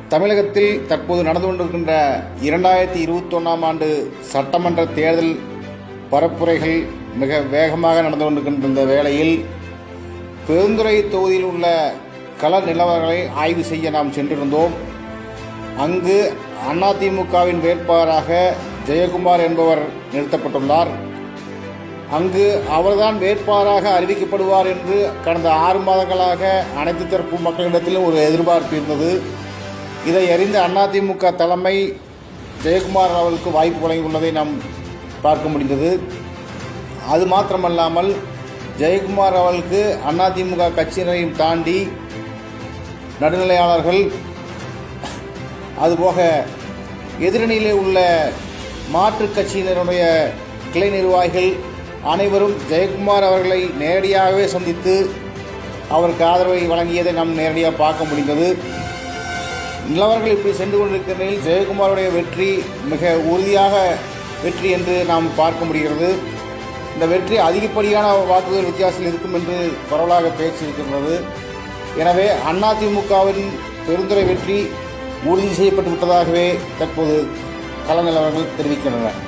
தமிழகத்தில் தற்போது நடந்து கொண்டிருக்கின்ற இரண்டாயிரத்தி இருபத்தொன்னாம் ஆண்டு சட்டமன்ற தேர்தல் பரப்புரைகள் மிக வேகமாக நடந்து கொண்டிருக்கின்ற இந்த வேளையில் பெருந்துறை தொகுதியில் உள்ள கள நிலவரங்களை ஆய்வு செய்ய நாம் சென்றிருந்தோம் அங்கு அதிமுகவின் வேட்பாளராக ஜெயக்குமார் என்பவர் நிறுத்தப்பட்டுள்ளார் அங்கு அவர்தான் வேட்பாளராக அறிவிக்கப்படுவார் என்று கடந்த ஆறு மாதங்களாக அனைத்து தரப்பு மக்களிடத்திலும் ஒரு எதிர்பார்ப்பு இருந்தது இதை அறிந்த அதிமுக தலைமை ஜெயக்குமார் அவர்களுக்கு வாய்ப்பு வழங்கியுள்ளதை நாம் பார்க்க முடிந்தது அது மாத்திரமல்லாமல் ஜெயக்குமார் அவர்களுக்கு அதிமுக கட்சியினரையும் தாண்டி நடுநிலையாளர்கள் அதுபோக எதிரணியிலே உள்ள மாற்றுக் கட்சியினருடைய கிளை நிர்வாகிகள் அனைவரும் ஜெயக்குமார் அவர்களை நேரடியாகவே சந்தித்து அவருக்கு ஆதரவை வழங்கியதை நாம் நேரடியாக பார்க்க முடிந்தது நிலவரங்கள் இப்படி சென்று கொண்டிருக்கிற நிலையில் ஜெயக்குமாருடைய வெற்றி மிக உறுதியாக வெற்றி என்று நாம் பார்க்க முடிகிறது இந்த வெற்றி அதிகப்படியான வாக்குகள் வித்தியாசத்தில் இருக்கும் என்று பரவலாக பேச்சு இருக்கின்றது எனவே அதிமுகவின் பெருந்துறை வெற்றி உறுதி செய்யப்பட்டு விட்டதாகவே தற்போது கள நிலவரங்கள் தெரிவிக்கின்றன